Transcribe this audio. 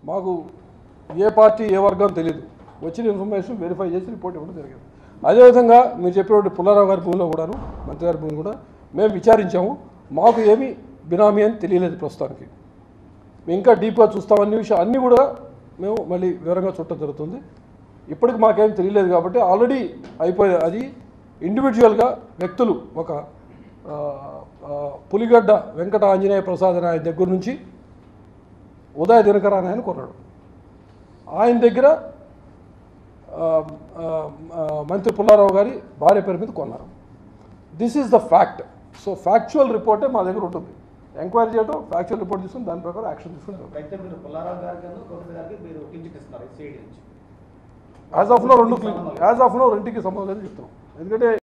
మాకు ఏ పార్టీ ఏ వర్గం తెలియదు వచ్చిన ఇన్ఫర్మేషన్ వెరిఫై చేసి రిపోర్ట్ ఇవ్వడం జరిగింది అదేవిధంగా మీరు చెప్పినటువంటి పుల్లారావు గారి భూమిలో కూడాను మంత్రి గారి భూమి కూడా మేము విచారించాము మాకు ఏమీ బినామీ అని తెలియలేదు ప్రస్తుతానికి మేము ఇంకా డీప్గా చూస్తాం అన్ని విషయాలు అన్నీ కూడా మేము మళ్ళీ వివరంగా చూడటం జరుగుతుంది ఇప్పటికి మాకేం తెలియలేదు కాబట్టి ఆల్రెడీ అయిపోయి అది ఇండివిజువల్గా వ్యక్తులు ఒక ఆ, ఆ, పులిగడ్డ వెంకట ఆంజనేయ ప్రసాద్ అనే ఆయన దగ్గర నుంచి ఉదయ దినకర్ అని ఆయన కొన్నాడు ఆయన దగ్గర ఆ, ఆ, ఆ, మంత్రి పుల్లారావు గారి భార్య పేరు మీద కొన్నారు this is the fact so factual రిపోర్టే మా దగ్గర ఉంటుంది ఎంక్వైరీ చేయడం ఫ్యాక్చువల్ రిపోర్ట్ తీసుకుని దాని ప్రకారం యాక్షన్ తీసుకుంటాం అయితే మీరు పుల్లారావు గారికి గోవింద్ గారికి మీరు టికెట్ ఇస్తున్నారు సిఐడి నుంచి యాజ్ ఆఫ్ నో రెండు యాజ్ ఆఫ్ నో రెండుకి సంబంధం లేదు చెప్తున్నాం ఎందుకంటే